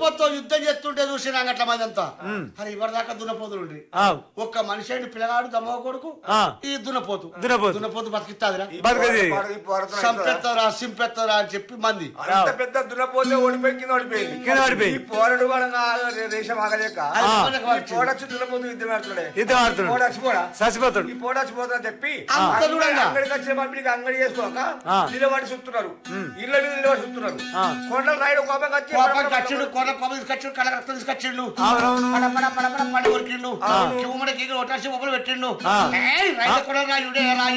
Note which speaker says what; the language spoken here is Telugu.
Speaker 1: దున్నపోతో యుద్ధం చేస్తుంటే చూసిన అట్ల మంది అంతా అరే ఇవరిదాకా దున్నపోతులు ఉండ్రి
Speaker 2: ఆవ్.
Speaker 1: ఒక్క మనిషి అయిన పిల్లగాడు దమ్మ కొడుకు
Speaker 2: ఆ.
Speaker 1: ఈ దున్నపోతు
Speaker 2: దున్నపోతు.
Speaker 1: దున్నపోతు బతికిస్తాదిరా
Speaker 2: బతకది
Speaker 3: ఈ పోరాటం
Speaker 1: సంపెత్తరా సింపెత్తరా అని చెప్పి మంది
Speaker 3: అంత పెద్ద దున్నపోతే ఓడిపోయి కింద ఓడిపోయింది
Speaker 2: కింద ఓడిపోయింది.
Speaker 3: ఈ పోరడు కూడా నా రేషం ఆగలేక
Speaker 1: అది
Speaker 2: ఆ.
Speaker 1: మనకు
Speaker 3: ఈ
Speaker 1: వచ్చింది.
Speaker 3: పోడచ్చు దున్నపోతు యుద్ధం ఆడుతున్నాడే
Speaker 2: యుద్ధం ఆడుతున్నాడు.
Speaker 3: పోడచ్చు పోడా
Speaker 2: చచ్చిపోతాడు
Speaker 3: ఈ పోడచ్చు పోతా చెప్పి
Speaker 1: అంత
Speaker 3: అంగడి-
Speaker 1: దూరంగా.
Speaker 3: అంగడికి వచ్చిన పంపిణీకి అంగడి చేసుకోక
Speaker 2: ఆ.
Speaker 3: నిలబడి చూస్తున్నారు ఇళ్ళ మీద నిలబడి చూస్తున్నారు
Speaker 2: ఆ.
Speaker 3: కొండలు రాయడం కోపం వచ్చి
Speaker 1: కోపం కచ్చిండు కొన కోపం తీసుకొచ్చిండు కళ్ళ రక్తం తీసుకొచ్చిండు
Speaker 2: అవునవును.
Speaker 1: పడ పడ పడ పడ పండు కొరికిండు ఉమ్మడికి ఒటాసి మొక్కలు పెట్టిండు
Speaker 2: ఆ.
Speaker 1: ఏయ్, రైతు కూడా రాయుడే రాయుడే